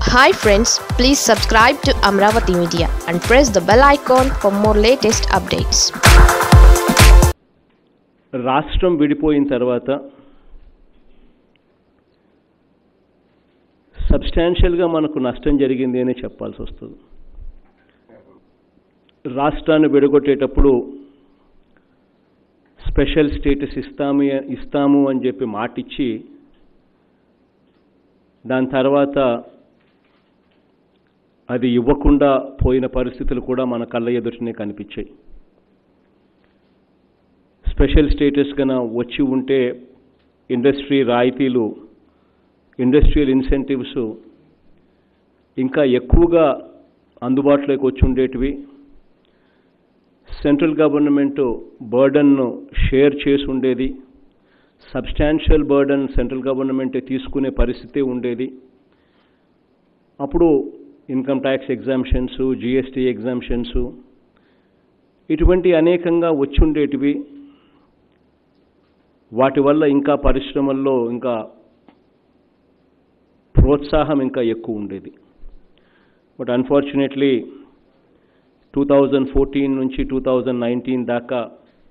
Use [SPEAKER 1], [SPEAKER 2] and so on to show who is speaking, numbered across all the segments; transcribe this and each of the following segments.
[SPEAKER 1] Hi friends please subscribe to Amaravati media and press the bell icon for more latest updates
[SPEAKER 2] రాష్ట్రం విడిపోయిన తర్వాత సబ్స్టాన్షియల్గా మనకు నష్టం జరిగింది అని చెప్పాల్సి వస్తుంది రాష్ట్రాన్ని విడగొట్టేటప్పుడు స్పెషల్ స్టేటస్ ఇస్తాము ఇస్తాము అని చెప్పి మాటిచ్చి దాని తర్వాత అది ఇవ్వకుండా పోయిన పరిస్థితులు కూడా మన కళ్ళ ఎదుటనే కనిపించాయి స్పెషల్ స్టేటస్ కన్నా వచ్చి ఉంటే ఇండస్ట్రీ రాయితీలు ఇండస్ట్రియల్ ఇన్సెంటివ్స్ ఇంకా ఎక్కువగా అందుబాటులోకి వచ్చి ఉండేటివి సెంట్రల్ గవర్నమెంట్ బర్డన్ను షేర్ చేసి ఉండేది సబ్స్టాన్షియల్ బర్డన్ సెంట్రల్ గవర్నమెంటే తీసుకునే పరిస్థితి ఉండేది అప్పుడు income tax exemptions GST exemptions ఇటువంటి అనేకంగా వచ్చి ఉండేటివి వాటి వల్ల ఇంకా పరిశ్రమల్లో ఇంకా ప్రోత్సాహం ఇంకా ఎక్కువ ఉండేది but unfortunately two thousand fourteen నుంచి టూ థౌజండ్ నైన్టీన్ దాకా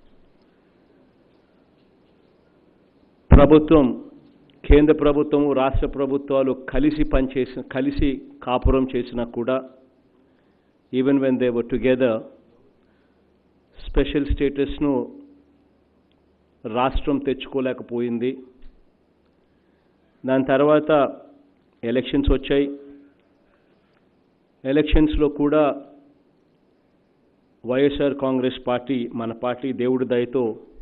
[SPEAKER 2] ప్రభుత్వం కేంద్ర ప్రభుత్వము రాష్ట్ర ప్రభుత్వాలు కలిసి పనిచేసిన కలిసి కాపురం చేసినా కూడా even when they were together special స్టేటస్ను రాష్ట్రం తెచ్చుకోలేకపోయింది దాని తర్వాత ఎలక్షన్స్ వచ్చాయి ఎలక్షన్స్లో కూడా వైఎస్ఆర్ కాంగ్రెస్ పార్టీ మన పార్టీ దేవుడి దయతో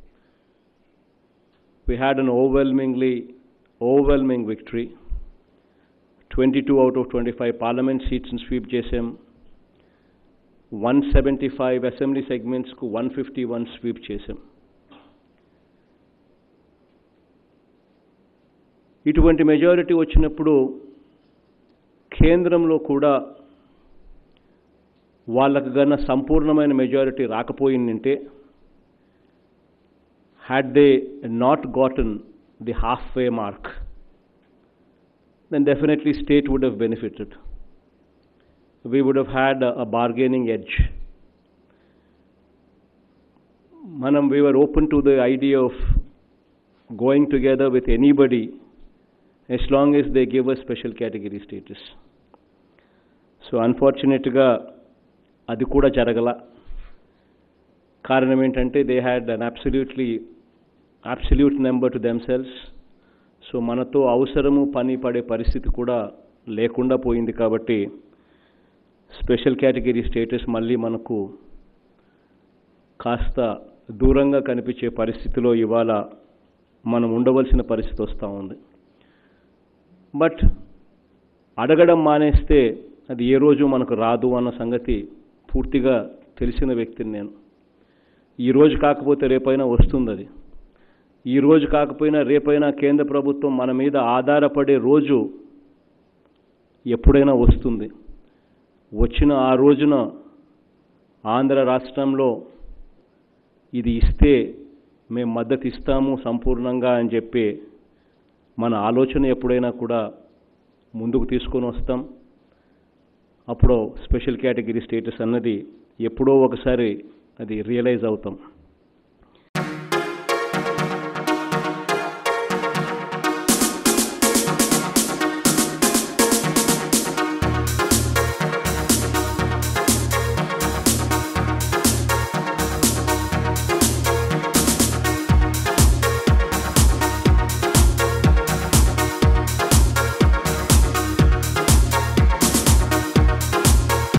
[SPEAKER 2] we had an overwhelmingly overwhelming victory 22 out of 25 parliament seats in sweep చేసాం 175 అసెంబ్లీ సెగ్మెంట్స్కు 151 స్వీప్ చేసాం ఇటువంటి మెజారిటీ వచ్చినప్పుడు కేంద్రంలో కూడా వాళ్ళకు గన సంపూర్ణమైన మెజారిటీ రాకపోయిందంటే had they not gotten the halfway mark, then definitely state would have benefited. We would have had a, a bargaining edge. Manam, we were open to the idea of going together with anybody as long as they give us special category status. So అన్ఫార్చునేట్గా అది కూడా జరగల కారణం ఏంటంటే they had an absolutely absolute number to themselves so మనతో అవసరము పని పడే పరిస్థితి కూడా లేకుండా పోయింది కాబట్టి స్పెషల్ కేటగిరీ స్టేటస్ మళ్ళీ మనకు కాస్త దూరంగా కనిపించే పరిస్థితిలో ఇవాళ మనం ఉండవలసిన పరిస్థితి వస్తూ ఉంది బట్ అడగడం మానేస్తే అది ఏ రోజు మనకు రాదు అన్న సంగతి పూర్తిగా తెలిసిన వ్యక్తిని నేను ఈ రోజు కాకపోతే రేపైనా వస్తుంది అది ఈ రోజు కాకపోయినా రేపైనా కేంద్ర ప్రభుత్వం మన మీద ఆధారపడే రోజు ఎప్పుడైనా వస్తుంది వచ్చిన ఆ రోజున ఆంధ్ర రాష్ట్రంలో ఇది ఇస్తే మేము మద్దతు ఇస్తాము సంపూర్ణంగా అని చెప్పి మన ఆలోచన ఎప్పుడైనా కూడా ముందుకు తీసుకొని వస్తాం అప్పుడు స్పెషల్ కేటగిరీ స్టేటస్ అన్నది ఎప్పుడో ఒకసారి అది రియలైజ్ అవుతాం